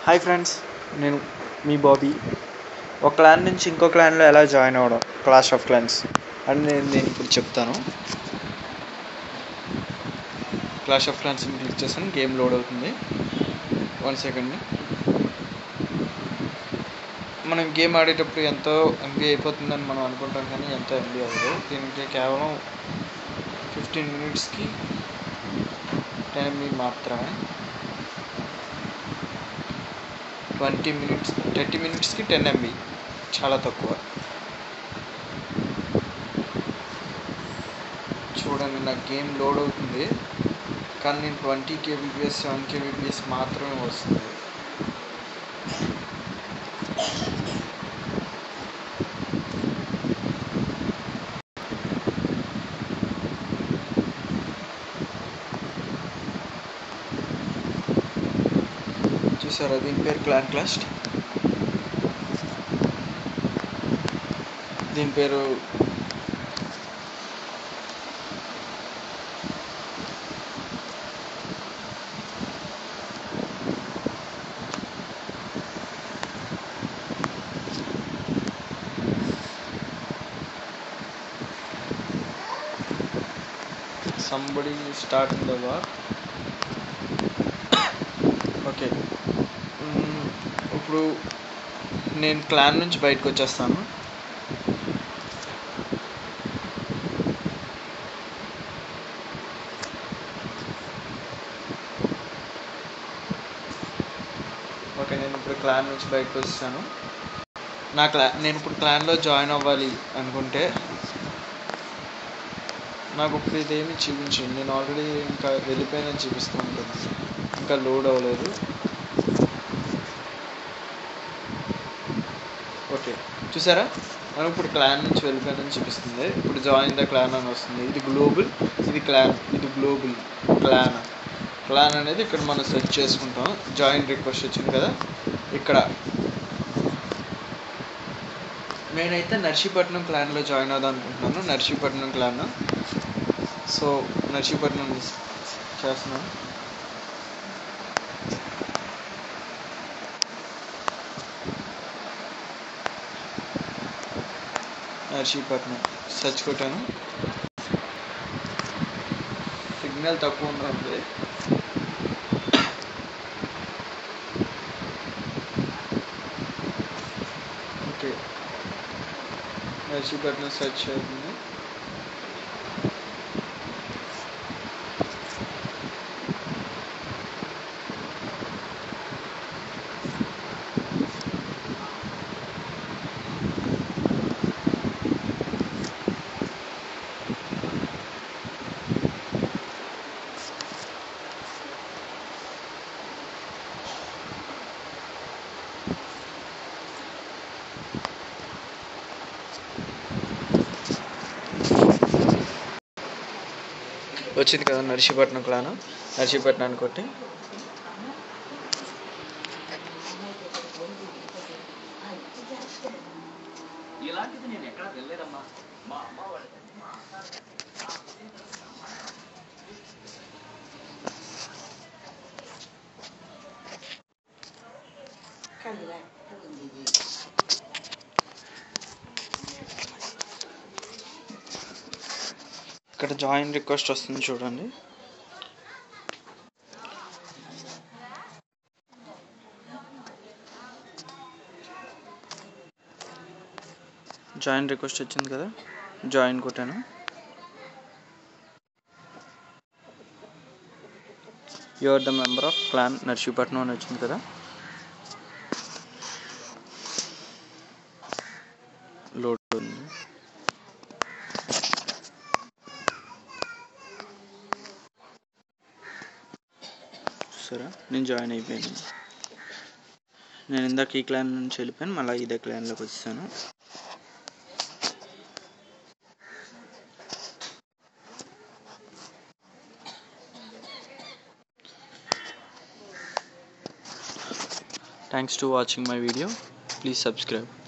hi friends నేను మీ బాబీ ఒక clan నుంచి ఇంకో క్లాన్లో ఎలా జాయిన్ అవ్వడం క్లాష్ ఆఫ్ క్లాన్స్ అని నేను నేను ఇప్పుడు చెప్తాను క్లాష్ ఆఫ్ క్లాన్స్ క్లిక్ చేస్తాను గేమ్ లోడ్ అవుతుంది వన్ సెకండ్ మనం గేమ్ ఆడేటప్పుడు ఎంతో ఎంబీ అయిపోతుందని మనం అనుకుంటాం కానీ ఎంతో ఎంబీ అవ్వదు దీనికి కేవలం ఫిఫ్టీన్ మినిట్స్కి టెన్ ఎంబీ మాత్రమే ట్వంటీ మినిట్స్ థర్టీ మినిట్స్కి టెన్ ఎంబీ చాలా తక్కువ చూడండి నా గేమ్ లోడ్ అవుతుంది కానీ నేను ట్వంటీ కేబీపీఎస్ సెవెన్ కేబీపీఎస్ మాత్రమే వస్తుంది చూసారా దీని పేరు క్లాన్ క్లాస్ట్ దీని పేరు somebody start in the war okay మ్మ్, ఇప్పుడు నేను క్లాన్ నుంచి బయటకు వచ్చేస్తాను ఓకే నేను ఇప్పుడు క్లాన్ నుంచి బయటకు వచ్చేసాను నా క్లా నేను ఇప్పుడు క్లాన్లో జాయిన్ అవ్వాలి అనుకుంటే నాకు ఇప్పుడు ఇదేమి చూపించండి నేను ఆల్రెడీ ఇంకా వెళ్ళిపోయినని చూపిస్తూ ఉంటుంది ఇంకా లోడ్ అవ్వలేదు ఓకే చూసారా మనం ఇప్పుడు క్లాన్ నుంచి వెళ్ళిపోయానని చూపిస్తుంది ఇప్పుడు జాయిన్ ద క్లాన్ అని వస్తుంది ఇది గ్లోబల్ ఇది క్లాన్ ఇది గ్లోబల్ క్లాన్ క్లాన్ అనేది ఇక్కడ మనం సెర్చ్ చేసుకుంటాం జాయిన్ రిక్వెస్ట్ వచ్చింది కదా ఇక్కడ నేనైతే నర్సీపట్నం క్లాన్లో జాయిన్ అవుదాం అనుకుంటున్నాను నర్సీపట్నం క్లాన్ సో నర్సీపట్నం చేస్తున్నాను నర్సీపట్నం సర్చ్ కొట్టాను సిగ్నల్ తక్కువ ఉంటుంది ఓకే నర్సీపట్నం సెర్చ్ అవుతుంది వచ్చింది కదా నర్సీపట్నం క్లాన్ నర్సీపట్నాన్ని కొట్టి ఇలాంటిది నేను ఎక్కడ వెళ్ళలేదమ్మా మా అమ్మ వాళ్ళు ఇక్కడ జాయిన్ రిక్వెస్ట్ వస్తుంది చూడండి జాయిన్ రిక్వెస్ట్ వచ్చింది కదా జాయిన్ కొట్టాను you are the member of clan Narsipatnam అని వచ్చింది కదా లోడ్ ఉంది చూసారా నేను జాయిన్ అయిపోయాను నేను ఇందాక ఈ క్లాన్ నుంచి వెళ్ళిపోయాను మళ్ళీ ఇదే క్లాన్లోకి వచ్చాను thanks to watching my video please subscribe